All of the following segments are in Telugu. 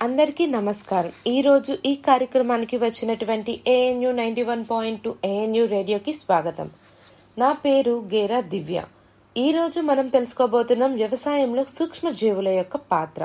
అందరికీ నమస్కారం ఈ రోజు ఈ కార్యక్రమానికి వచ్చినటువంటి ANU ninety one point two ANU రేడియోకి స్వాగతం నా పేరు గేరా దివ్య ఈ రోజు మనం తెలుసుకోబోతున్నాం వ్యవసాయంలో సూక్ష్మ జీవుల యొక్క పాత్ర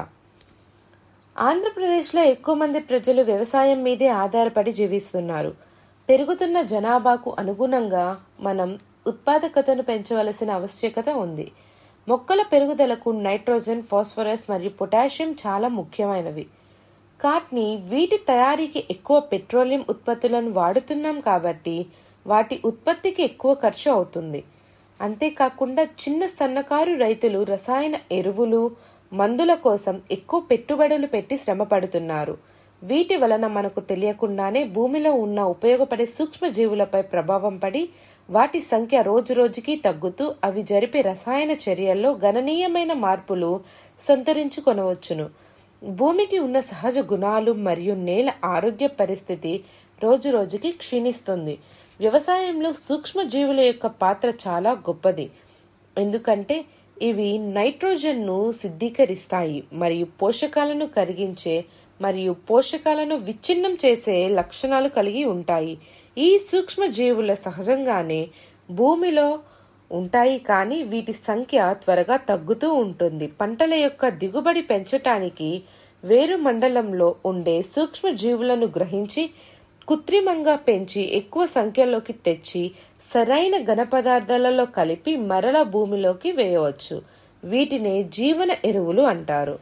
ఆంధ్రప్రదేశ్లో ఎక్కువ మంది ప్రజలు వ్యవసాయం మీదే ఆధారపడి జీవిస్తున్నారు పెరుగుతున్న జనాభాకు అనుగుణంగా మనం ఉత్పాదకతను పెంచవలసిన ఆవశ్యకత ఉంది మొక్కల పెరుగుదలకు నైట్రోజన్ ఫాస్ఫరస్ మరియు పొటాషియం చాలా ముఖ్యమైనవి కాట్ని వీటి తయారీకి ఎక్కువ పెట్రోలియం ఉత్పత్తులను వాడుతున్నాం కాబట్టి వాటి ఉత్పత్తికి ఎక్కువ ఖర్చు అవుతుంది అంతేకాకుండా చిన్న సన్నకారు రైతులు రసాయన ఎరువులు మందుల కోసం ఎక్కువ పెట్టుబడులు పెట్టి శ్రమ పడుతున్నారు వీటి వలన మనకు తెలియకుండానే భూమిలో ఉన్న ఉపయోగపడే సూక్ష్మ జీవులపై ప్రభావం పడి వాటి సంఖ్య రోజు రోజుకి తగ్గుతూ అవి జరిపే రసాయన చర్యల్లో గణనీయమైన మార్పులు సంతరించుకొనవచ్చును భూమికి ఉన్న సహజ గుణాలు మరియు నేల ఆరోగ్య పరిస్థితి రోజు రోజుకి క్షీణిస్తుంది వ్యవసాయంలో సూక్ష్మ జీవుల యొక్క పాత్ర చాలా గొప్పది ఎందుకంటే ఇవి నైట్రోజన్ను సిద్ధీకరిస్తాయి మరియు పోషకాలను కరిగించే మరియు పోషకాలను విచ్ఛిన్నం చేసే లక్షణాలు కలిగి ఉంటాయి ఈ సూక్ష్మ జీవుల సహజంగానే భూమిలో ఉంటాయి కానీ వీటి సంఖ్య త్వరగా తగ్గుతూ ఉంటుంది పంటల యొక్క దిగుబడి పెంచటానికి వేరు మండలంలో ఉండే సూక్ష్మ జీవులను గ్రహించి కృత్రిమంగా పెంచి ఎక్కువ సంఖ్యలోకి తెచ్చి సరైన ఘన పదార్థాలలో కలిపి మరల భూమిలోకి వేయవచ్చు వీటినే జీవన ఎరువులు అంటారు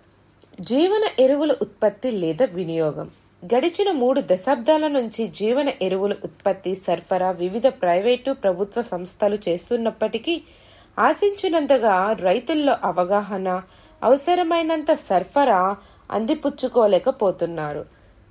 జీవన ఎరువుల ఉత్పత్తి లేదా వినియోగం గడిచిన మూడు దశాబ్దాల నుంచి జీవన ఎరువుల ఉత్పత్తి సరఫరా వివిధ ప్రైవేటు ప్రభుత్వ సంస్థలు చేస్తున్నప్పటికీ ఆశించినంతగా రైతుల్లో అవగాహన అవసరమైనంత సరఫరా అందిపుచ్చుకోలేకపోతున్నారు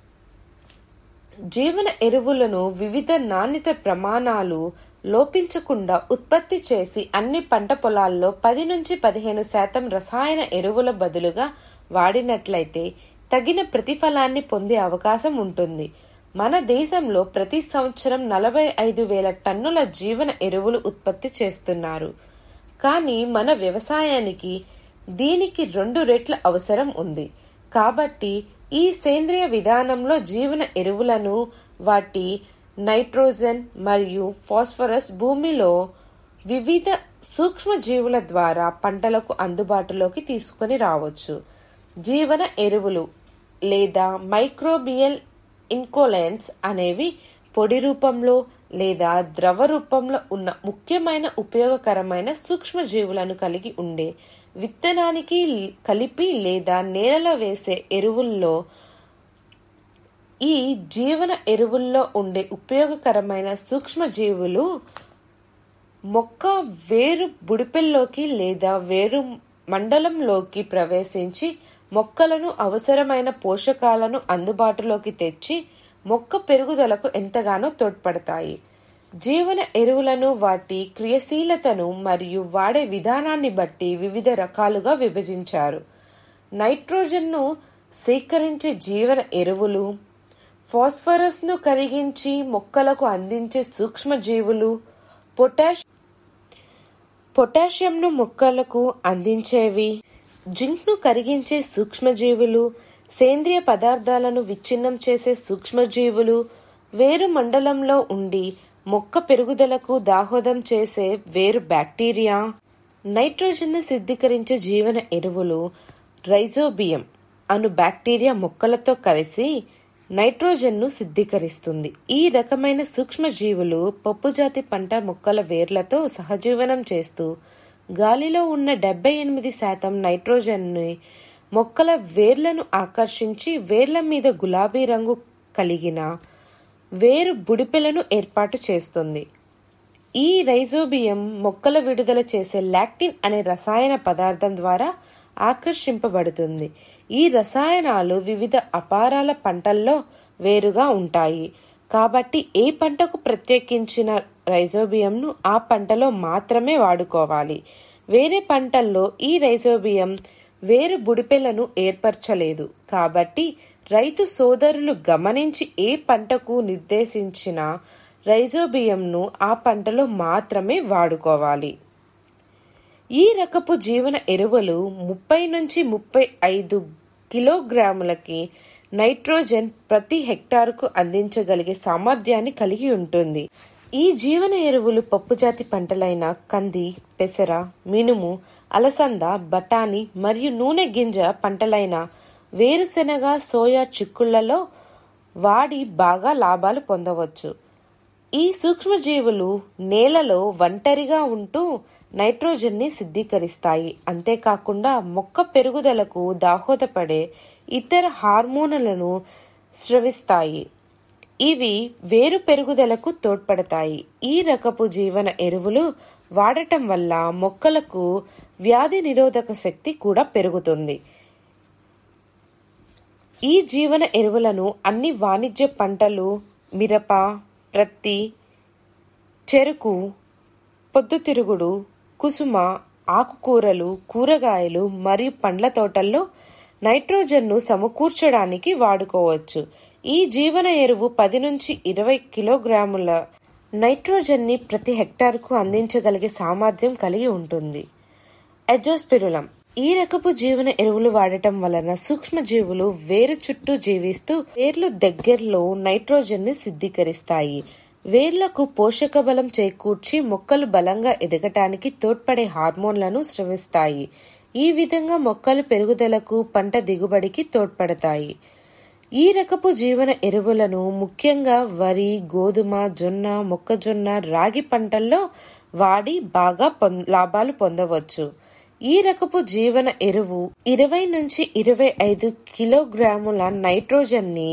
జీవన ఎరువులను వివిధ నాణ్యత ప్రమాణాలు లోపించకుండా ఉత్పత్తి చేసి అన్ని పంట పొలాల్లో పది నుంచి పదిహేను శాతం రసాయన ఎరువుల బదులుగా వాడినట్లయితే తగిన ప్రతిఫలాన్ని పొందే అవకాశం ఉంటుంది మన దేశంలో ప్రతి సంవత్సరం నలభై ఐదు వేల టన్నుల జీవన ఎరువులు ఉత్పత్తి చేస్తున్నారు కానీ మన వ్యవసాయానికి దీనికి రెండు రెట్ల అవసరం ఉంది కాబట్టి ఈ సేంద్రియ విధానంలో జీవన ఎరువులను వాటి నైట్రోజన్ మరియు ఫాస్ఫరస్ భూమిలో వివిధ సూక్ష్మ జీవుల ద్వారా పంటలకు అందుబాటులోకి తీసుకొని రావచ్చు జీవన ఎరువులు లేదా మైక్రోబియల్ ఇన్కోలెన్స్ అనేవి పొడి రూపంలో లేదా ద్రవ రూపంలో ఉన్న ముఖ్యమైన ఉపయోగకరమైన సూక్ష్మ జీవులను కలిగి ఉండే విత్తనానికి కలిపి లేదా నేలలో వేసే ఎరువుల్లో ఈ జీవన ఎరువుల్లో ఉండే ఉపయోగకరమైన సూక్ష్మ జీవులు మొక్క వేరు బుడిపెల్లోకి లేదా వేరు మండలంలోకి ప్రవేశించి మొక్కలను అవసరమైన పోషకాలను అందుబాటులోకి తెచ్చి మొక్క పెరుగుదలకు ఎంతగానో తోడ్పడతాయి జీవన ఎరువులను వాటి క్రియాశీలతను మరియు వాడే విధానాన్ని బట్టి వివిధ రకాలుగా విభజించారు నైట్రోజన్ను సేకరించే జీవన ఎరువులు ఫాస్ఫరస్ను కరిగించి మొక్కలకు అందించే సూక్ష్మజీవులు పొటాష్ పొటాషియంను మొక్కలకు అందించేవి జింక్ను కరిగించే సూక్ష్మజీవులు సేంద్రియ పదార్థాలను విచ్ఛిన్నం చేసే సూక్ష్మజీవులు వేరు మండలంలో ఉండి మొక్క పెరుగుదలకు దాహోదం చేసే వేరు బ్యాక్టీరియా నైట్రోజన్ను సిద్ధీకరించే జీవన ఎరువులు రైజోబియం అను బ్యాక్టీరియా మొక్కలతో కలిసి నైట్రోజన్ను సిద్ధీకరిస్తుంది ఈ రకమైన సూక్ష్మజీవులు పప్పుజాతి పంట మొక్కల వేర్లతో సహజీవనం చేస్తూ గాలిలో ఉన్న డెబ్బై ఎనిమిది శాతం నైట్రోజన్ని మొక్కల వేర్లను ఆకర్షించి వేర్ల మీద గులాబీ రంగు కలిగిన వేరు బుడిపెలను ఏర్పాటు చేస్తుంది ఈ రైజోబియం మొక్కల విడుదల చేసే లాక్టిన్ అనే రసాయన పదార్థం ద్వారా ఆకర్షింపబడుతుంది ఈ రసాయనాలు వివిధ అపారాల పంటల్లో వేరుగా ఉంటాయి కాబట్టి ఏ పంటకు ప్రత్యేకించిన రైజోబియంను ఆ పంటలో మాత్రమే వాడుకోవాలి వేరే పంటల్లో ఈ రైజోబియం వేరు బుడిపెలను ఏర్పరచలేదు కాబట్టి రైతు సోదరులు గమనించి ఏ పంటకు నిర్దేశించిన రైజోబియంను ఆ పంటలో మాత్రమే వాడుకోవాలి ఈ రకపు జీవన ఎరువులు ముప్పై నుంచి ముప్పై ఐదు కిలోగ్రాములకి నైట్రోజన్ ప్రతి హెక్టారుకు అందించగలిగే సామర్థ్యాన్ని కలిగి ఉంటుంది ఈ జీవన ఎరువులు పప్పుజాతి పంటలైన కంది పెసర మినుము అలసంద బఠానీ మరియు నూనె గింజ పంటలైన వేరుశెనగ సోయా చిక్కుళ్లలో వాడి బాగా లాభాలు పొందవచ్చు ఈ సూక్ష్మజీవులు నేలలో ఒంటరిగా ఉంటూ నైట్రోజన్ని సిద్ధీకరిస్తాయి అంతేకాకుండా మొక్క పెరుగుదలకు దాహోదపడే ఇతర హార్మోనులను స్రవిస్తాయి ఇవి వేరు పెరుగుదలకు తోడ్పడతాయి ఈ రకపు జీవన ఎరువులు వాడటం వల్ల మొక్కలకు వ్యాధి నిరోధక శక్తి కూడా పెరుగుతుంది ఈ జీవన ఎరువులను అన్ని వాణిజ్య పంటలు మిరప ప్రత్తి చెరుకు పొద్దుతిరుగుడు కుసుమ ఆకుకూరలు కూరగాయలు మరియు పండ్ల తోటల్లో నైట్రోజన్ను సమకూర్చడానికి వాడుకోవచ్చు ఈ జీవన ఎరువు పది నుంచి ఇరవై కిలోగ్రాముల నైట్రోజన్ని ప్రతి హెక్టార్కు అందించగలిగే సామర్థ్యం కలిగి ఉంటుంది ఎజోస్పిరులం ఈ రకపు జీవన ఎరువులు వాడటం వలన సూక్ష్మజీవులు వేరు చుట్టూ జీవిస్తూ వేర్లు దగ్గరలో నైట్రోజన్ ని సిద్ధీకరిస్తాయి వేర్లకు పోషక బలం చేకూర్చి మొక్కలు బలంగా ఎదగటానికి తోడ్పడే హార్మోన్లను స్రవిస్తాయి ఈ విధంగా మొక్కలు పెరుగుదలకు పంట దిగుబడికి తోడ్పడతాయి ఈ రకపు జీవన ఎరువులను ముఖ్యంగా వరి గోధుమ జొన్న మొక్కజొన్న రాగి పంటల్లో వాడి బాగా పొం- లాభాలు పొందవచ్చు ఈ రకపు జీవన ఎరువు ఇరవై నుంచి ఇరవై ఐదు కిలోగ్రాముల నైట్రోజన్ ని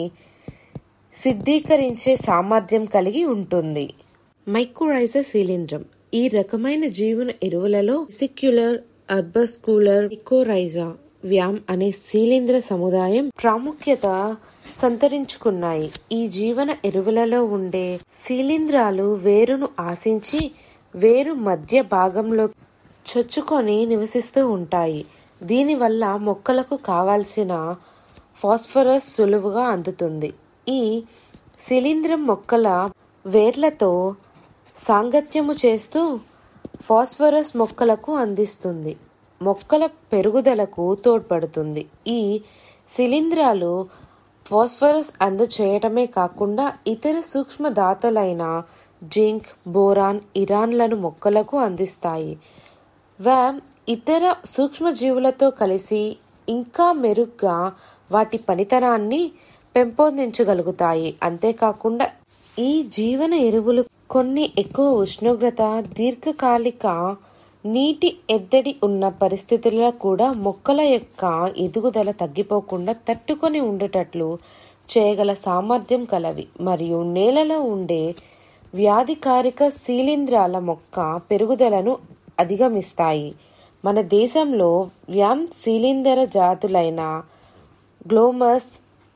సిద్ధీకరించే సామర్థ్యం కలిగి ఉంటుంది మైక్రోరైజర్ శీలింద్రం ఈ రకమైన జీవన ఎరువులలో సిక్యులర్ అర్బస్కూలర్ ఇకోరైజా వ్యామ్ అనే శీలింద్ర సముదాయం ప్రాముఖ్యత సంతరించుకున్నాయి ఈ జీవన ఎరువులలో ఉండే శీలింద్రాలు వేరును ఆశించి వేరు మధ్య భాగంలో చొచ్చుకొని నివసిస్తూ ఉంటాయి దీనివల్ల మొక్కలకు కావాల్సిన ఫాస్ఫరస్ సులువుగా అందుతుంది ఈ శిలీంద్రం మొక్కల వేర్లతో సాంగత్యము చేస్తూ ఫాస్ఫరస్ మొక్కలకు అందిస్తుంది మొక్కల పెరుగుదలకు తోడ్పడుతుంది ఈ శిలీంధ్రాలు ఫాస్ఫరస్ అందచేయటమే కాకుండా ఇతర సూక్ష్మ దాతలైన జింక్ బోరాన్ ఇరాన్లను మొక్కలకు అందిస్తాయి వ్యామ్ ఇతర సూక్ష్మజీవులతో కలిసి ఇంకా మెరుగ్గా వాటి పనితనాన్ని పెంపొందించగలుగుతాయి అంతేకాకుండా ఈ జీవన ఎరువులు కొన్ని ఎక్కువ ఉష్ణోగ్రత దీర్ఘకాలిక నీటి ఎద్దడి ఉన్న పరిస్థితుల్లో కూడా మొక్కల యొక్క ఎదుగుదల తగ్గిపోకుండా తట్టుకొని ఉండేటట్లు చేయగల సామర్థ్యం కలవి మరియు నేలలో ఉండే వ్యాధికారిక శీలింధ్రాల మొక్క పెరుగుదలను అధిగమిస్తాయి మన దేశంలో వ్యామ్ శీలిందర జాతులైన గ్లోమస్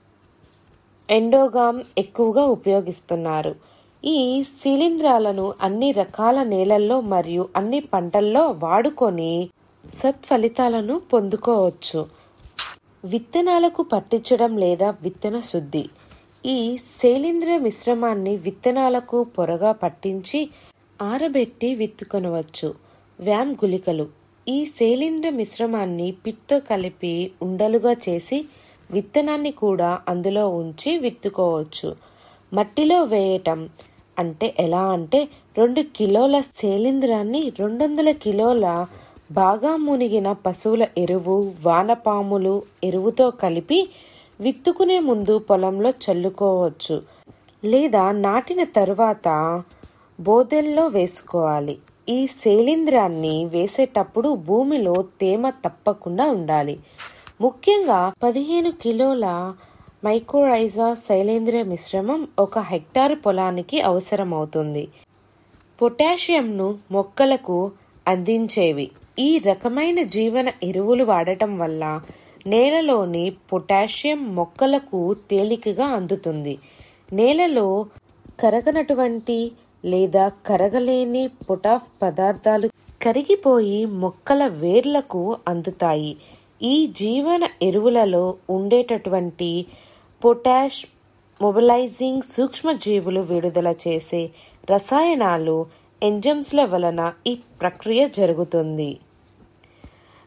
ఎండోగామ్ ఎక్కువగా ఉపయోగిస్తున్నారు ఈ శిలీంధ్రాలను అన్ని రకాల నేలల్లో మరియు అన్ని పంటల్లో వాడుకొని సత్ఫలితాలను పొందుకోవచ్చు విత్తనాలకు పట్టించడం లేదా విత్తన శుద్ధి ఈ శైలింద్ర మిశ్రమాన్ని విత్తనాలకు పొరగా పట్టించి ఆరబెట్టి విత్తుకొనవచ్చు వ్యామ్ గుళికలు ఈ శైలింద్ర మిశ్రమాన్ని పిట్తో కలిపి ఉండలుగా చేసి విత్తనాన్ని కూడా అందులో ఉంచి విత్తుకోవచ్చు మట్టిలో వేయటం అంటే ఎలా అంటే రెండు కిలోల శైలింద్రాన్ని రెండు వందల కిలోల బాగా మునిగిన పశువుల ఎరువు వానపాములు ఎరువుతో కలిపి విత్తుకునే ముందు పొలంలో చల్లుకోవచ్చు లేదా నాటిన తరువాత బోదెల్లో వేసుకోవాలి ఈ శైలింద్రాన్ని వేసేటప్పుడు భూమిలో తేమ తప్పకుండా ఉండాలి ముఖ్యంగా పదిహేను కిలోల మైక్రోరైజా శైలేంద్ర మిశ్రమం ఒక హెక్టారు పొలానికి అవసరమవుతుంది పొటాషియంను మొక్కలకు అందించేవి ఈ రకమైన జీవన ఎరువులు వాడటం వల్ల నేలలోని పొటాషియం మొక్కలకు తేలికగా అందుతుంది నేలలో కరగనటువంటి లేదా కరగలేని పొటాఫ్ పదార్థాలు కరిగిపోయి మొక్కల వేర్లకు అందుతాయి ఈ జీవన ఎరువులలో ఉండేటటువంటి పొటాష్ మొబిలైజింగ్ సూక్ష్మజీవులు విడుదల చేసే రసాయనాలు ఎంజమ్స్ల వలన ఈ ప్రక్రియ జరుగుతుంది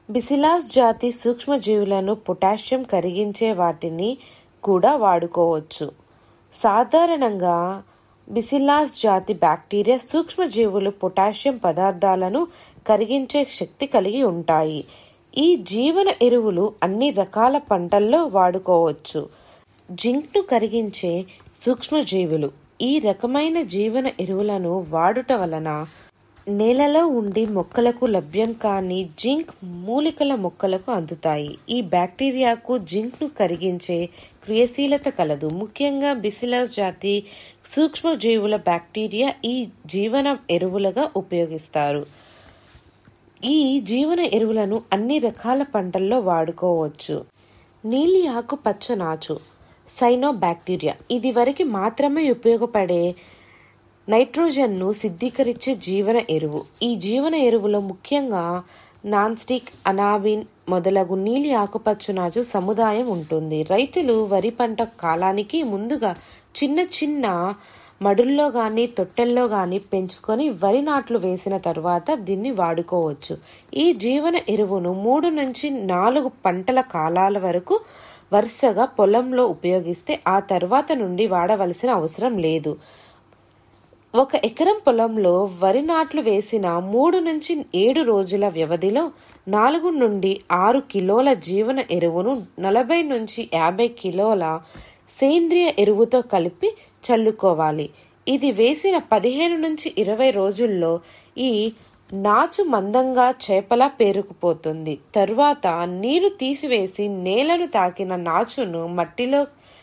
బిసిలాస్ జాతి సూక్ష్మజీవులను పొటాషియం కరిగించే వాటిని కూడా వాడుకోవచ్చు సాధారణంగా బిసిలాస్ జాతి బ్యాక్టీరియా సూక్ష్మజీవులు పొటాషియం పదార్థాలను కరిగించే శక్తి కలిగి ఉంటాయి ఈ జీవన ఎరువులు అన్ని రకాల పంటల్లో వాడుకోవచ్చు జింక్ను కరిగించే సూక్ష్మజీవులు ఈ రకమైన జీవన ఎరువులను వాడుట వలన నేలలో ఉండి మొక్కలకు లభ్యం కాని జింక్ మూలికల మొక్కలకు అందుతాయి ఈ బ్యాక్టీరియాకు జింక్ను కరిగించే క్రియాశీలత కలదు ముఖ్యంగా బిసిలస్ జాతి సూక్ష్మజీవుల బ్యాక్టీరియా ఈ జీవన ఎరువులుగా ఉపయోగిస్తారు ఈ జీవన ఎరువులను అన్ని రకాల పంటల్లో వాడుకోవచ్చు నీలి ఆకు పచ్చ నాచు సైనో బ్యాక్టీరియా ఇది వరకు మాత్రమే ఉపయోగపడే నైట్రోజన్ను సిద్ధీకరించే జీవన ఎరువు ఈ జీవన ఎరువులో ముఖ్యంగా నాన్ స్టిక్ అనాబిన్ మొదలగు నీలి ఆకుపచ్చనాచు సముదాయం ఉంటుంది రైతులు వరి పంట కాలానికి ముందుగా చిన్న చిన్న మడుల్లో గాని తొట్టెల్లో గాని పెంచుకొని వరి నాట్లు వేసిన తరువాత దీన్ని వాడుకోవచ్చు ఈ జీవన ఎరువును మూడు నుంచి నాలుగు పంటల కాలాల వరకు వరుసగా పొలంలో ఉపయోగిస్తే ఆ తర్వాత నుండి వాడవలసిన అవసరం లేదు ఒక ఎకరం పొలంలో వరి నాట్లు వేసిన మూడు నుంచి ఏడు రోజుల వ్యవధిలో నాలుగు నుండి ఆరు కిలోల జీవన ఎరువును నలభై నుంచి యాభై కిలోల సేంద్రియ ఎరువుతో కలిపి చల్లుకోవాలి ఇది వేసిన పదిహేను నుంచి ఇరవై రోజుల్లో ఈ నాచు మందంగా చేపలా పేరుకుపోతుంది తరువాత నీరు తీసివేసి నేలను తాకిన నాచును మట్టిలో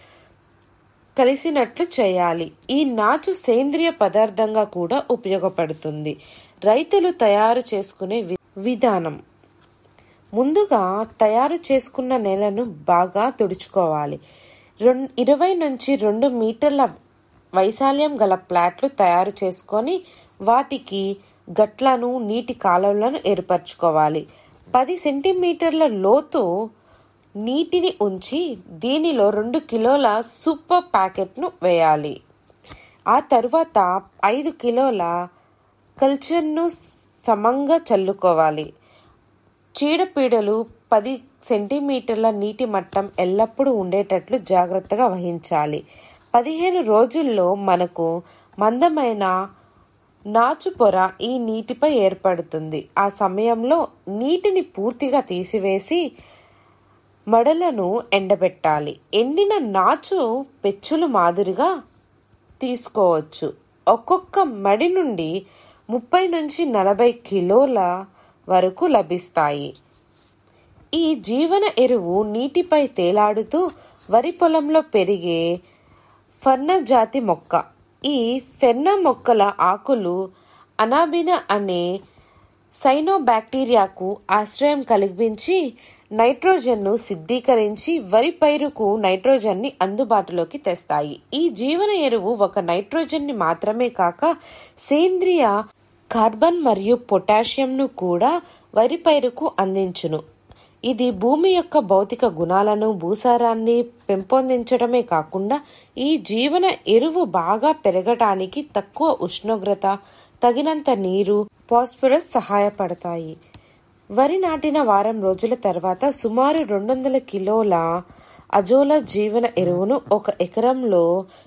కలిసినట్లు చేయాలి ఈ నాచు సేంద్రియ పదార్థంగా కూడా ఉపయోగపడుతుంది రైతులు తయారు చేసుకునే వి- విధానం ముందుగా తయారు చేసుకున్న నేలను బాగా తుడుచుకోవాలి రెండు ఇరవై నుంచి రెండు మీటర్ల వైశాల్యం గల ప్లాట్లు తయారు చేసుకొని వాటికి గట్లను నీటి కాలువలను ఏర్పరచుకోవాలి పది సెంటీమీటర్ల లోతు నీటిని ఉంచి దీనిలో రెండు కిలోల సూపర్ ప్యాకెట్ను వేయాలి ఆ తరువాత ఐదు కిలోల కల్చర్ను సమంగా చల్లుకోవాలి చీడపీడలు పది సెంటీమీటర్ల నీటి మట్టం ఎల్లప్పుడూ ఉండేటట్లు జాగ్రత్తగా వహించాలి పదిహేను రోజుల్లో మనకు మందమైన నాచు పొర ఈ నీటిపై ఏర్పడుతుంది ఆ సమయంలో నీటిని పూర్తిగా తీసివేసి మడలను ఎండబెట్టాలి ఎండిన నాచు పెచ్చులు మాదిరిగా తీసుకోవచ్చు ఒక్కొక్క మడి నుండి ముప్పై నుంచి నలభై కిలోల వరకు లభిస్తాయి ఈ జీవన ఎరువు నీటిపై తేలాడుతూ వరి పొలంలో పెరిగే ఫర్న జాతి మొక్క ఈ ఫెర్న మొక్కల ఆకులు అనాబిన అనే సైనోబాక్టీరియాకు ఆశ్రయం కల్పించి నైట్రోజన్ను సిద్ధీకరించి వరి పైరుకు నైట్రోజన్ని అందుబాటులోకి తెస్తాయి ఈ జీవన ఎరువు ఒక నైట్రోజన్ని మాత్రమే కాక సేంద్రియ కార్బన్ మరియు పొటాషియంను కూడా వరి పైరుకు అందించును ఇది భూమి యొక్క భౌతిక గుణాలను భూసారాన్ని పెంపొందించడమే కాకుండా ఈ జీవన ఎరువు బాగా పెరగటానికి తక్కువ ఉష్ణోగ్రత తగినంత నీరు ఫాస్ఫరస్ సహాయపడతాయి వరి నాటిన వారం రోజుల తర్వాత సుమారు రెండు వందల కిలోల అజోలా జీవన ఎరువును ఒక ఎకరంలో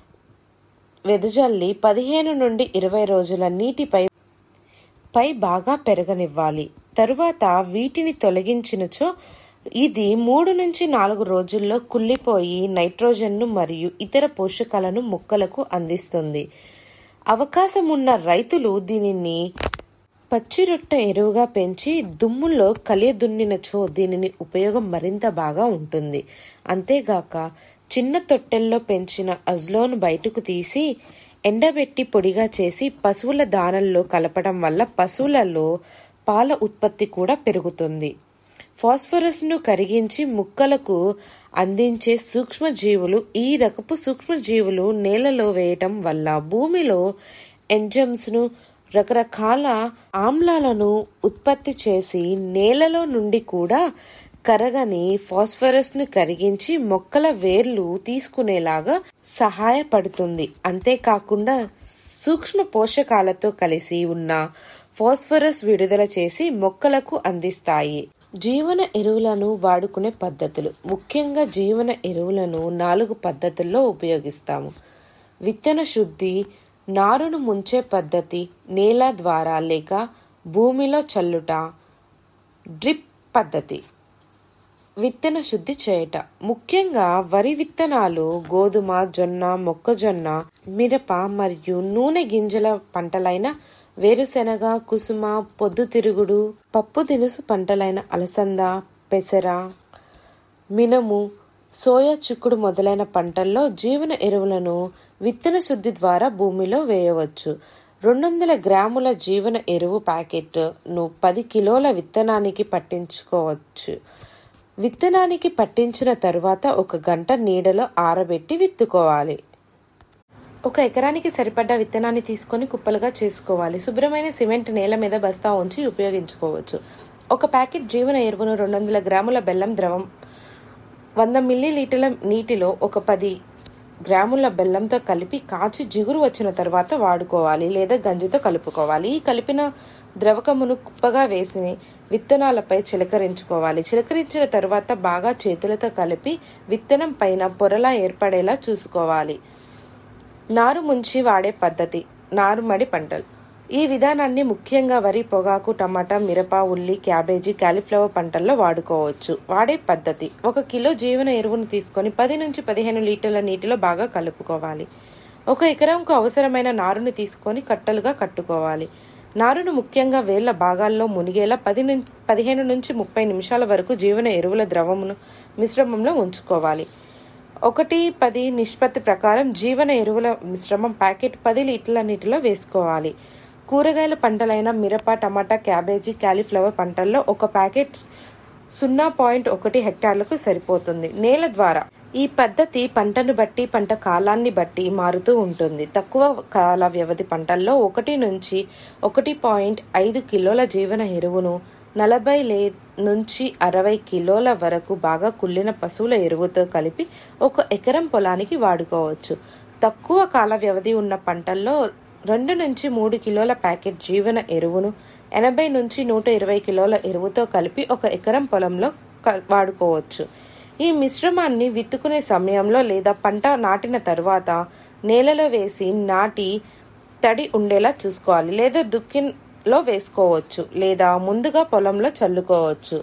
వెదజల్లి పదిహేను నుండి ఇరవై రోజుల నీటిపై పై బాగా పెరగనివ్వాలి తరువాత వీటిని తొలగించినచో ఇది మూడు నుంచి నాలుగు రోజుల్లో కుళ్ళిపోయి నైట్రోజన్ను మరియు ఇతర పోషకాలను మొక్కలకు అందిస్తుంది అవకాశం ఉన్న రైతులు దీనిని పచ్చిరొట్ట ఎరువుగా పెంచి దుమ్ముల్లో కలియ దున్నినచో దీనిని ఉపయోగం మరింత బాగా ఉంటుంది అంతేగాక చిన్న తొట్టెల్లో పెంచిన అజ్లోను బయటకు తీసి ఎండబెట్టి పొడిగా చేసి పశువుల దానల్లో కలపడం వల్ల పశువులలో పాల ఉత్పత్తి కూడా పెరుగుతుంది ఫాస్ఫరస్ను కరిగించి ముక్కలకు అందించే సూక్ష్మజీవులు ఈ రకపు సూక్ష్మజీవులు నేలలో వేయటం వల్ల భూమిలో ఎంజమ్స్ను రకరకాల ఆమ్లాలను ఉత్పత్తి చేసి నేలలో నుండి కూడా కరగని ఫాస్ఫరస్ను కరిగించి మొక్కల వేర్లు తీసుకునేలాగా సహాయపడుతుంది అంతేకాకుండా సూక్ష్మ పోషకాలతో కలిసి ఉన్న ఫాస్ఫరస్ విడుదల చేసి మొక్కలకు అందిస్తాయి జీవన ఎరువులను వాడుకునే పద్ధతులు ముఖ్యంగా జీవన ఎరువులను నాలుగు పద్ధతుల్లో ఉపయోగిస్తాము విత్తన శుద్ధి నారును ముంచే పద్ధతి నేల ద్వారా లేక భూమిలో చల్లుట డ్రిప్ పద్ధతి విత్తన శుద్ధి చేయట ముఖ్యంగా వరి విత్తనాలు గోధుమ జొన్న మొక్కజొన్న మిరప మరియు నూనె గింజల పంటలైన వేరుశెనగ కుసుమ పొద్దుతిరుగుడు పప్పు దినుసు పంటలైన అలసంద పెసర మినుము సోయా చిక్కుడు మొదలైన పంటల్లో జీవన ఎరువులను విత్తన శుద్ధి ద్వారా భూమిలో వేయవచ్చు రెండు వందల గ్రాముల జీవన ఎరువు ప్యాకెట్ను పది కిలోల విత్తనానికి పట్టించుకోవచ్చు విత్తనానికి పట్టించిన తరువాత ఒక గంట నీడలో ఆరబెట్టి విత్తుకోవాలి ఒక ఎకరానికి సరిపడ్డ విత్తనాన్ని తీసుకొని కుప్పలుగా చేసుకోవాలి శుభ్రమైన సిమెంట్ నేల మీద బస్తా ఉంచి ఉపయోగించుకోవచ్చు ఒక ప్యాకెట్ జీవన ఎరువును రెండు వందల గ్రాముల బెల్లం ద్రవం వంద మిల్లీ లీటర్ల నీటిలో ఒక పది గ్రాముల బెల్లంతో కలిపి కాచి జిగురు వచ్చిన తర్వాత వాడుకోవాలి లేదా గంజితో కలుపుకోవాలి ఈ కలిపిన ద్రవకమును కుప్పగా వేసి విత్తనాలపై చిలకరించుకోవాలి చిలకరించిన తర్వాత బాగా చేతులతో కలిపి విత్తనం పైన పొరలా ఏర్పడేలా చూసుకోవాలి నారు ముంచి వాడే పద్ధతి నారుమడి పంటలు ఈ విధానాన్ని ముఖ్యంగా వరి పొగాకు టమాటా మిరప ఉల్లి క్యాబేజీ కాలీఫ్లవర్ పంటల్లో వాడుకోవచ్చు వాడే పద్ధతి ఒక కిలో జీవన ఎరువును తీసుకొని పది నుంచి పదిహేను లీటర్ల నీటిలో బాగా కలుపుకోవాలి ఒక ఎకరంకు అవసరమైన నారుని తీసుకొని కట్టలుగా కట్టుకోవాలి నారును ముఖ్యంగా వేళ్ల భాగాల్లో మునిగేలా పది నుంచి పదిహేను నుంచి ముప్పై నిమిషాల వరకు జీవన ఎరువుల ద్రవమును మిశ్రమంలో ఉంచుకోవాలి ఒకటి పది నిష్పత్తి ప్రకారం జీవన ఎరువుల మిశ్రమం ప్యాకెట్ పది లీటర్ల నీటిలో వేసుకోవాలి కూరగాయల పంటలైన మిరప టమాటా క్యాబేజీ కాలీఫ్లవర్ పంటల్లో ఒక ప్యాకెట్ సున్నా పాయింట్ ఒకటి హెక్టార్లకు సరిపోతుంది నేల ద్వారా ఈ పద్ధతి పంటను బట్టి పంట కాలాన్ని బట్టి మారుతూ ఉంటుంది తక్కువ కాల వ్యవధి పంటల్లో ఒకటి నుంచి ఒకటి పాయింట్ ఐదు కిలోల జీవన ఎరువును నలభై లే నుంచి అరవై కిలోల వరకు బాగా కుళ్ళిన పశువుల ఎరువుతో కలిపి ఒక ఎకరం పొలానికి వాడుకోవచ్చు తక్కువ కాల వ్యవధి ఉన్న పంటల్లో రెండు నుంచి మూడు కిలోల ప్యాకెట్ జీవన ఎరువును ఎనభై నుంచి నూట ఇరవై కిలోల ఎరువుతో కలిపి ఒక ఎకరం పొలంలో వాడుకోవచ్చు ఈ మిశ్రమాన్ని విత్తుకునే సమయంలో లేదా పంట నాటిన తర్వాత నేలలో వేసి నాటి తడి ఉండేలా చూసుకోవాలి లేదా దుక్కిలో వేసుకోవచ్చు లేదా ముందుగా పొలంలో చల్లుకోవచ్చు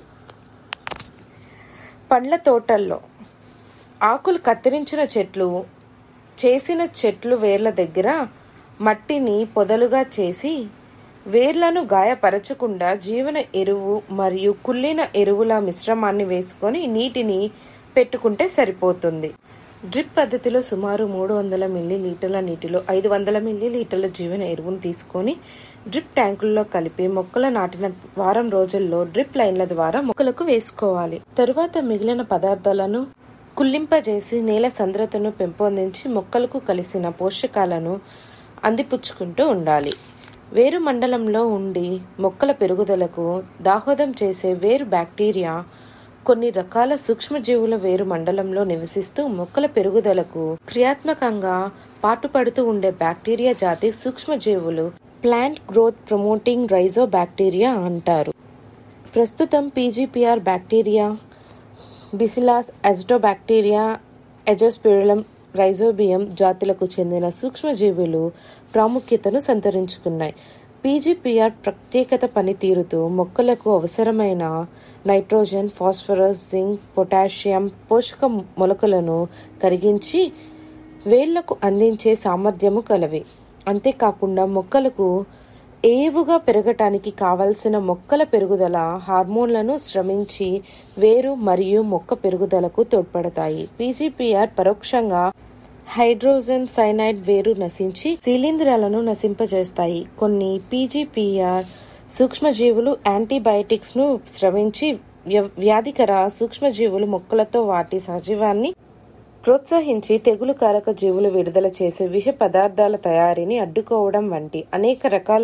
పండ్ల తోటల్లో ఆకులు కత్తిరించిన చెట్లు చేసిన చెట్లు వేర్ల దగ్గర మట్టిని పొదలుగా చేసి వేర్లను గాయపరచకుండా జీవన ఎరువు మరియు కుళ్ళిన ఎరువుల మిశ్రమాన్ని వేసుకొని నీటిని పెట్టుకుంటే సరిపోతుంది డ్రిప్ పద్ధతిలో సుమారు మూడు వందల మిల్లీ లీటర్ల నీటిలో ఐదు వందల మిల్లీ లీటర్ల జీవన ఎరువును తీసుకొని డ్రిప్ ట్యాంకుల్లో కలిపి మొక్కల నాటిన వారం రోజుల్లో డ్రిప్ లైన్ల ద్వారా మొక్కలకు వేసుకోవాలి తరువాత మిగిలిన పదార్థాలను కుళ్ళింపజేసి నేల సంద్రతను పెంపొందించి మొక్కలకు కలిసిన పోషకాలను అందిపుచ్చుకుంటూ ఉండాలి వేరు మండలంలో ఉండి మొక్కల పెరుగుదలకు దాహోదం చేసే వేరు బ్యాక్టీరియా కొన్ని రకాల సూక్ష్మజీవుల వేరు మండలంలో నివసిస్తూ మొక్కల పెరుగుదలకు క్రియాత్మకంగా పాటుపడుతూ ఉండే బ్యాక్టీరియా జాతి సూక్ష్మజీవులు plant growth promoting rhizobacteria అంటారు ప్రస్తుతం PGPR bacteria Bacillus Azotobacteria Azospirillum Rhizobium జాతులకు చెందిన సూక్ష్మజీవులు ప్రాముఖ్యతను సంతరించుకున్నాయి పీజీపీఆర్ ప్రత్యేకత పనితీరుతో మొక్కలకు అవసరమైన నైట్రోజన్ ఫాస్ఫరస్ జింక్ పొటాషియం పోషక మొలకలను కరిగించి వేళ్లకు అందించే సామర్థ్యము కలవి అంతేకాకుండా మొక్కలకు ఏవుగా పెరగటానికి కావలసిన మొక్కల పెరుగుదల హార్మోన్లను శ్రమించి వేరు మరియు మొక్క పెరుగుదలకు తోడ్పడతాయి పీజీపీఆర్ పరోక్షంగా హైడ్రోజన్ సైనైడ్ వేరు నశించి శిలీంధ్రాలను నశింపజేస్తాయి కొన్ని పీజీపీఆర్ సూక్ష్మజీవులు యాంటీబయాటిక్స్ ను స్రవించి వ్యాధికర సూక్ష్మజీవులు మొక్కలతో వాటి సజీవాన్ని ప్రోత్సహించి తెగులు కారక జీవులు విడుదల చేసే విష పదార్థాల తయారీని అడ్డుకోవడం వంటి అనేక రకాల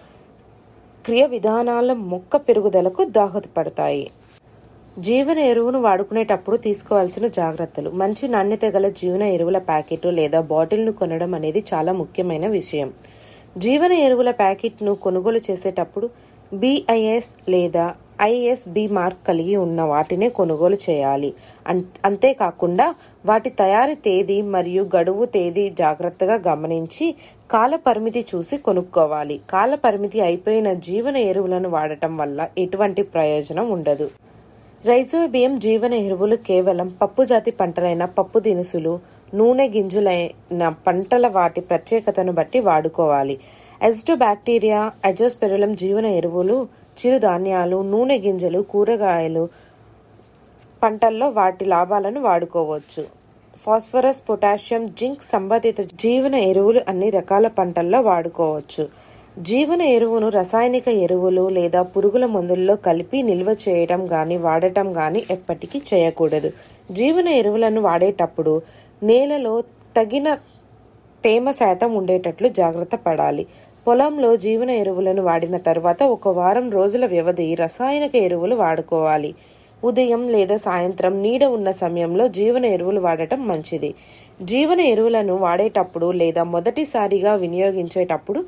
క్రియ విధానాల మొక్క పెరుగుదలకు దోహదపడతాయి జీవన ఎరువును వాడుకునేటప్పుడు తీసుకోవాల్సిన జాగ్రత్తలు మంచి నాణ్యత గల జీవన ఎరువుల ప్యాకెట్ లేదా బాటిల్ను కొనడం అనేది చాలా ముఖ్యమైన విషయం జీవన ఎరువుల ప్యాకెట్ను కొనుగోలు చేసేటప్పుడు బిఐఎస్ లేదా ఐఎస్బి మార్క్ కలిగి ఉన్న వాటినే కొనుగోలు చేయాలి అంతేకాకుండా వాటి తయారీ తేదీ మరియు గడువు తేదీ జాగ్రత్తగా గమనించి కాల పరిమితి చూసి కొనుక్కోవాలి కాల పరిమితి అయిపోయిన జీవన ఎరువులను వాడటం వల్ల ఎటువంటి ప్రయోజనం ఉండదు రైజోబియం జీవన ఎరువులు కేవలం పప్పు జాతి పంటలైన పప్పు దినుసులు నూనె గింజలైన పంటల వాటి ప్రత్యేకతను బట్టి వాడుకోవాలి ఎస్టో బ్యాక్టీరియా అజోస్పెరులం జీవన ఎరువులు చిరుధాన్యాలు నూనె గింజలు కూరగాయలు పంటల్లో వాటి లాభాలను వాడుకోవచ్చు ఫాస్ఫరస్ పొటాషియం జింక్ సంబంధిత జీవన ఎరువులు అన్ని రకాల పంటల్లో వాడుకోవచ్చు జీవన ఎరువును రసాయనిక ఎరువులు లేదా పురుగుల మందుల్లో కలిపి నిల్వ చేయటం గాని వాడటం గాని ఎప్పటికీ చేయకూడదు జీవన ఎరువులను వాడేటప్పుడు నేలలో తగిన తేమ శాతం ఉండేటట్లు జాగ్రత్త పడాలి పొలంలో జీవన ఎరువులను వాడిన తర్వాత ఒక వారం రోజుల వ్యవధి రసాయనిక ఎరువులు వాడుకోవాలి ఉదయం లేదా సాయంత్రం నీడ ఉన్న సమయంలో జీవన ఎరువులు వాడటం మంచిది జీవన ఎరువులను వాడేటప్పుడు లేదా మొదటిసారిగా వినియోగించేటప్పుడు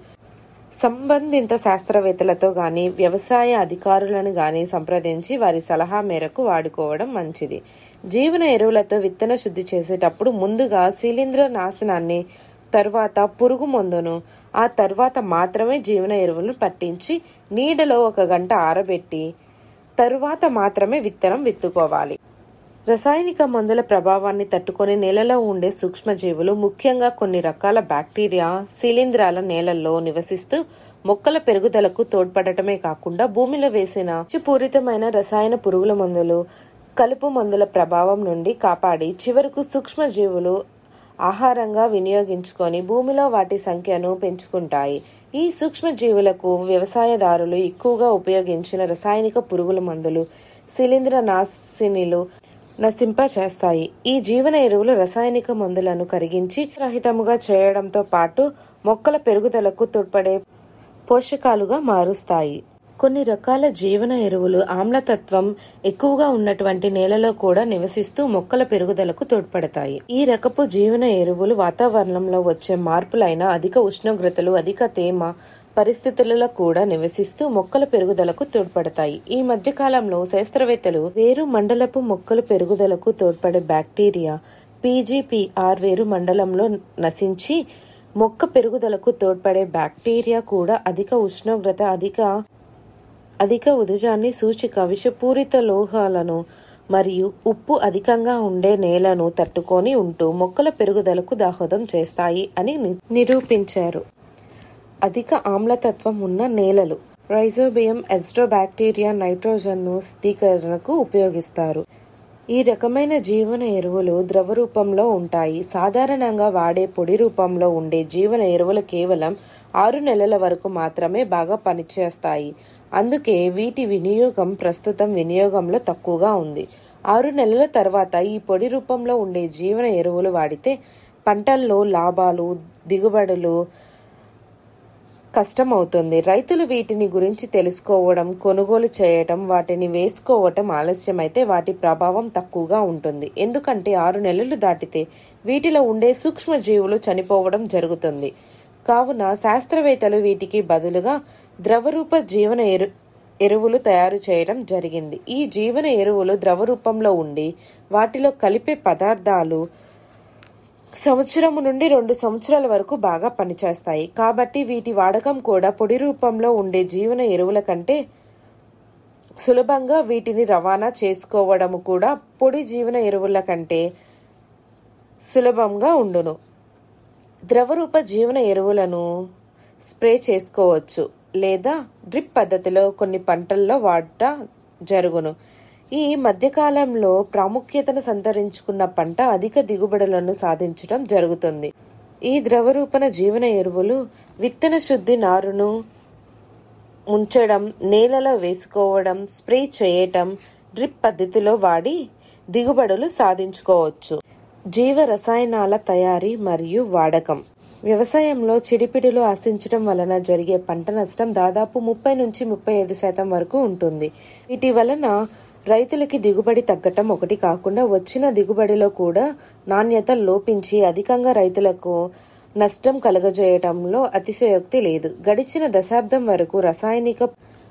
సంబంధిత శాస్త్రవేత్తలతో గాని వ్యవసాయ అధికారులను గాని సంప్రదించి వారి సలహా మేరకు వాడుకోవడం మంచిది జీవన ఎరువులతో విత్తన శుద్ధి చేసేటప్పుడు ముందుగా శిలీంద్ర నాశనాన్ని తర్వాత పురుగు మందును ఆ తర్వాత మాత్రమే జీవన ఎరువులను పట్టించి నీడలో ఒక గంట ఆరబెట్టి తరువాత మాత్రమే విత్తనం విత్తుకోవాలి రసాయనిక మందుల ప్రభావాన్ని తట్టుకొని నేలలో ఉండే సూక్ష్మజీవులు ముఖ్యంగా కొన్ని రకాల బ్యాక్టీరియా శిలీంధ్రాల నేలల్లో నివసిస్తూ మొక్కల పెరుగుదలకు తోడ్పడటమే కాకుండా భూమిలో వేసిన పూరితమైన రసాయన పురుగుల మందులు కలుపు మందుల ప్రభావం నుండి కాపాడి చివరకు సూక్ష్మజీవులు ఆహారంగా వినియోగించుకొని భూమిలో వాటి సంఖ్యను పెంచుకుంటాయి ఈ సూక్ష్మజీవులకు వ్యవసాయదారులు ఎక్కువగా ఉపయోగించిన రసాయనిక పురుగుల మందులు శిలీంద్ర నాశినిలు నశింప చేస్తాయి ఈ జీవన ఎరువులు రసాయనిక మందులను కరిగించి రహితముగా చేయడంతో పాటు మొక్కల పెరుగుదలకు తోడ్పడే పోషకాలుగా మారుస్తాయి కొన్ని రకాల జీవన ఎరువులు ఆమ్లతత్వం ఎక్కువగా ఉన్నటువంటి నేలలో కూడా నివసిస్తూ మొక్కల పెరుగుదలకు తోడ్పడతాయి ఈ రకపు జీవన ఎరువులు వాతావరణంలో వచ్చే మార్పులైన అధిక ఉష్ణోగ్రతలు అధిక తేమ పరిస్థితులలో కూడా నివసిస్తూ మొక్కల పెరుగుదలకు తోడ్పడతాయి ఈ మధ్య కాలంలో శాస్త్రవేత్తలు వేరు మండలపు మొక్కల పెరుగుదలకు తోడ్పడే బ్యాక్టీరియా పీజీపీఆర్ వేరు మండలంలో నశించి మొక్క పెరుగుదలకు తోడ్పడే బ్యాక్టీరియా కూడా అధిక ఉష్ణోగ్రత అధిక అధిక ఉదజాన్ని సూచిక విషపూరిత లోహాలను మరియు ఉప్పు అధికంగా ఉండే నేలను తట్టుకొని ఉంటూ మొక్కల పెరుగుదలకు దాహోదం చేస్తాయి అని నిరూపించారు అధిక ఆమ్లతత్వం ఉన్న నేలలు రైజోబియం ఎస్ట్రోబాక్టీరియా నైట్రోజన్ను శుద్ధీకరణకు ఉపయోగిస్తారు ఈ రకమైన జీవన ఎరువులు ద్రవ రూపంలో ఉంటాయి సాధారణంగా వాడే పొడి రూపంలో ఉండే జీవన ఎరువులు కేవలం ఆరు నెలల వరకు మాత్రమే బాగా పనిచేస్తాయి అందుకే వీటి వినియోగం ప్రస్తుతం వినియోగంలో తక్కువగా ఉంది ఆరు నెలల తర్వాత ఈ పొడి రూపంలో ఉండే జీవన ఎరువులు వాడితే పంటల్లో లాభాలు దిగుబడులు కష్టం అవుతుంది రైతులు వీటిని గురించి తెలుసుకోవడం కొనుగోలు చేయటం వాటిని వేసుకోవటం ఆలస్యమైతే వాటి ప్రభావం తక్కువగా ఉంటుంది ఎందుకంటే ఆరు నెలలు దాటితే వీటిలో ఉండే సూక్ష్మజీవులు చనిపోవడం జరుగుతుంది కావున శాస్త్రవేత్తలు వీటికి బదులుగా ద్రవరూప జీవన ఎరు ఎరువులు తయారు చేయడం జరిగింది ఈ జీవన ఎరువులు ద్రవ రూపంలో ఉండి వాటిలో కలిపే పదార్థాలు సంవత్సరము నుండి రెండు సంవత్సరాల వరకు బాగా పనిచేస్తాయి కాబట్టి వీటి వాడకం కూడా పొడి రూపంలో ఉండే జీవన ఎరువుల కంటే సులభంగా వీటిని రవాణా చేసుకోవడము కూడా పొడి జీవన ఎరువుల కంటే సులభంగా ఉండును ద్రవరూప జీవన ఎరువులను స్ప్రే చేసుకోవచ్చు లేదా డ్రిప్ పద్ధతిలో కొన్ని పంటల్లో వాడట జరుగును ఈ మధ్యకాలంలో ప్రాముఖ్యతను సంతరించుకున్న పంట అధిక దిగుబడులను సాధించడం జరుగుతుంది ఈ ద్రవరూపణ జీవన ఎరువులు విత్తన శుద్ధి నారును ఉంచడం నేలలో వేసుకోవడం స్ప్రే చేయటం డ్రిప్ పద్ధతిలో వాడి దిగుబడులు సాధించుకోవచ్చు జీవ రసాయనాల తయారీ మరియు వాడకం వ్యవసాయంలో చిడిపిడిలు ఆశించడం వలన జరిగే పంట నష్టం దాదాపు ముప్పై నుంచి ముప్పై ఐదు శాతం వరకు ఉంటుంది వీటి వలన రైతులకి దిగుబడి తగ్గటం ఒకటి కాకుండా వచ్చిన దిగుబడిలో కూడా నాణ్యత లోపించి అధికంగా రైతులకు నష్టం కలుగజేయటంలో అతిశయోక్తి లేదు గడిచిన దశాబ్దం వరకు రసాయనిక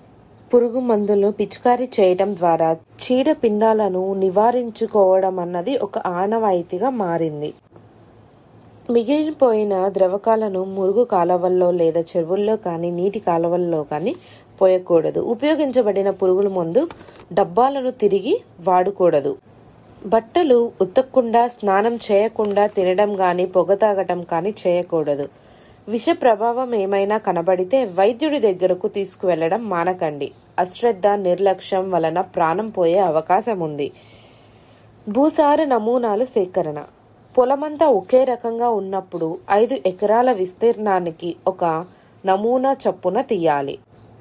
పురుగు మందులు పిచికారీ చేయడం ద్వారా చీడ పిండాలను నివారించుకోవడం అన్నది ఒక ఆనవాయితీగా మారింది మిగిలిపోయిన ద్రవకాలను మురుగు కాలువల్లో లేదా చెరువుల్లో కానీ నీటి కాలువల్లో కానీ పోయకూడదు ఉపయోగించబడిన పురుగుల మందు డబ్బాలను తిరిగి వాడకూడదు బట్టలు ఉతకకుండా స్నానం చేయకుండా తినడం కానీ పొగ తాగటం కానీ చేయకూడదు విష ప్రభావం ఏమైనా కనబడితే వైద్యుడి దగ్గరకు తీసుకువెళ్లడం మానకండి అశ్రద్ధ నిర్లక్ష్యం వలన ప్రాణం పోయే అవకాశం ఉంది భూసార నమూనాలు సేకరణ పొలమంతా ఒకే రకంగా ఉన్నప్పుడు ఐదు ఎకరాల విస్తీర్ణానికి ఒక నమూనా చప్పున తీయాలి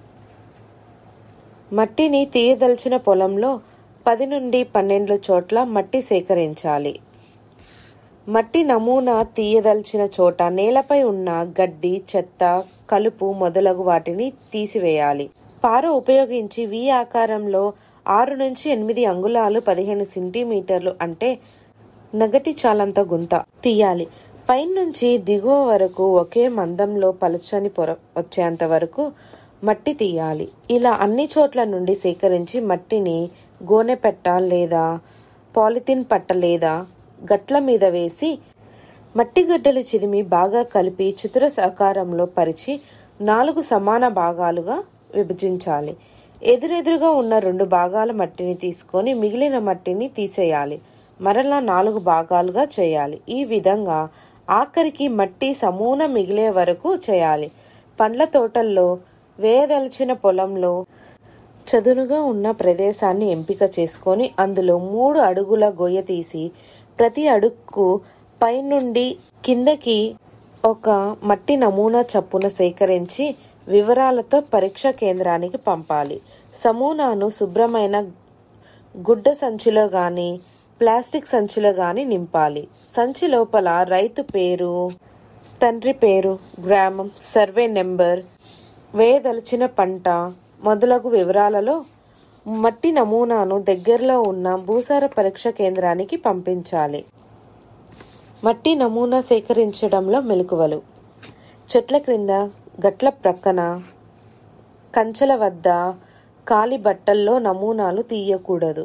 మట్టిని తీయదలిచిన పొలంలో పది నుండి పన్నెండు చోట్ల మట్టి సేకరించాలి మట్టి నమూనా తీయదలిచిన చోట నేలపై ఉన్న గడ్డి చెత్త కలుపు మొదలగు వాటిని తీసివేయాలి పార ఉపయోగించి వి ఆకారంలో ఆరు నుంచి ఎనిమిది అంగుళాలు పదిహేను సెంటీమీటర్లు అంటే నగటి చాలంత గుంత తీయాలి పైనుంచి దిగువ వరకు ఒకే మందంలో పలచని పొర వచ్చేంత వరకు మట్టి తీయాలి ఇలా అన్ని చోట్ల నుండి సేకరించి మట్టిని గోనె పెట్ట లేదా పాలిథిన్ పట్ట లేదా గట్ల మీద వేసి మట్టి గడ్డలు చిరిమి బాగా కలిపి చతురస్ ఆకారంలో పరిచి నాలుగు సమాన భాగాలుగా విభజించాలి ఎదురెదురుగా ఉన్న రెండు భాగాల మట్టిని తీసుకొని మిగిలిన మట్టిని తీసేయాలి మరలా నాలుగు భాగాలుగా చేయాలి ఈ విధంగా ఆఖరికి మట్టి సమూన మిగిలే వరకు చేయాలి పండ్ల తోటల్లో వేయదలిచిన పొలంలో చదునుగా ఉన్న ప్రదేశాన్ని ఎంపిక చేసుకొని అందులో మూడు అడుగుల గొయ్య తీసి ప్రతి అడుగుకు పైనుండి కిందకి ఒక మట్టి నమూనా చప్పున సేకరించి వివరాలతో పరీక్ష కేంద్రానికి పంపాలి సమూనాను శుభ్రమైన గుడ్డ సంచిలో గాని ప్లాస్టిక్ సంచిలో గాని నింపాలి సంచి లోపల రైతు పేరు తండ్రి పేరు గ్రామం సర్వే నెంబర్ వేయదలిచిన పంట మొదలగు వివరాలలో మట్టి నమూనాను దగ్గరలో ఉన్న భూసార పరీక్ష కేంద్రానికి పంపించాలి మట్టి నమూనా సేకరించడంలో మెలకువలు చెట్ల క్రింద గట్ల ప్రక్కన కంచెల వద్ద కాలి బట్టల్లో నమూనాలు తీయకూడదు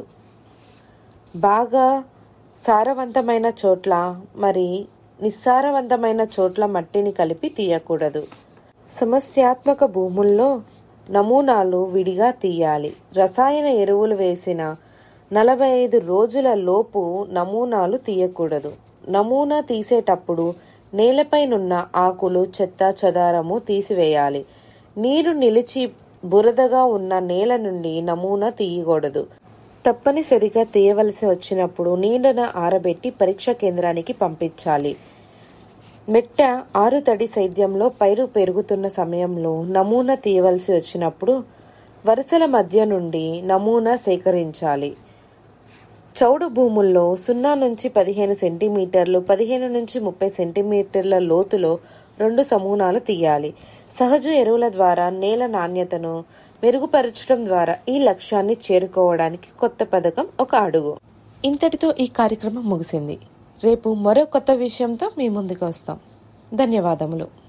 బాగా సారవంతమైన చోట్ల మరి నిస్సారవంతమైన చోట్ల మట్టిని కలిపి తీయకూడదు సమస్యాత్మక భూముల్లో నమూనాలు విడిగా తీయాలి రసాయన ఎరువులు వేసిన నలభై ఐదు రోజుల లోపు నమూనాలు తీయకూడదు నమూనా తీసేటప్పుడు నేలపైనున్న ఆకులు చెత్త చెదారము తీసివేయాలి నీరు నిలిచి బురదగా ఉన్న నేల నుండి నమూనా తీయకూడదు తప్పనిసరిగా తీయవలసి వచ్చినప్పుడు నీడన ఆరబెట్టి పరీక్ష కేంద్రానికి పంపించాలి మెట్ట ఆరు తడి సేద్యంలో పైరు పెరుగుతున్న సమయంలో నమూనా తీయవలసి వచ్చినప్పుడు వరుసల మధ్య నుండి నమూనా సేకరించాలి చౌడు భూముల్లో సున్నా నుంచి పదిహేను సెంటీమీటర్లు పదిహేను నుంచి ముప్పై సెంటీమీటర్ల లోతులో రెండు సమూనాలు తీయాలి సహజ ఎరువుల ద్వారా నేల నాణ్యతను మెరుగుపరచడం ద్వారా ఈ లక్ష్యాన్ని చేరుకోవడానికి కొత్త పథకం ఒక అడుగు ఇంతటితో ఈ కార్యక్రమం ముగిసింది రేపు మరో కొత్త విషయంతో మీ ముందుకు వస్తాం ధన్యవాదములు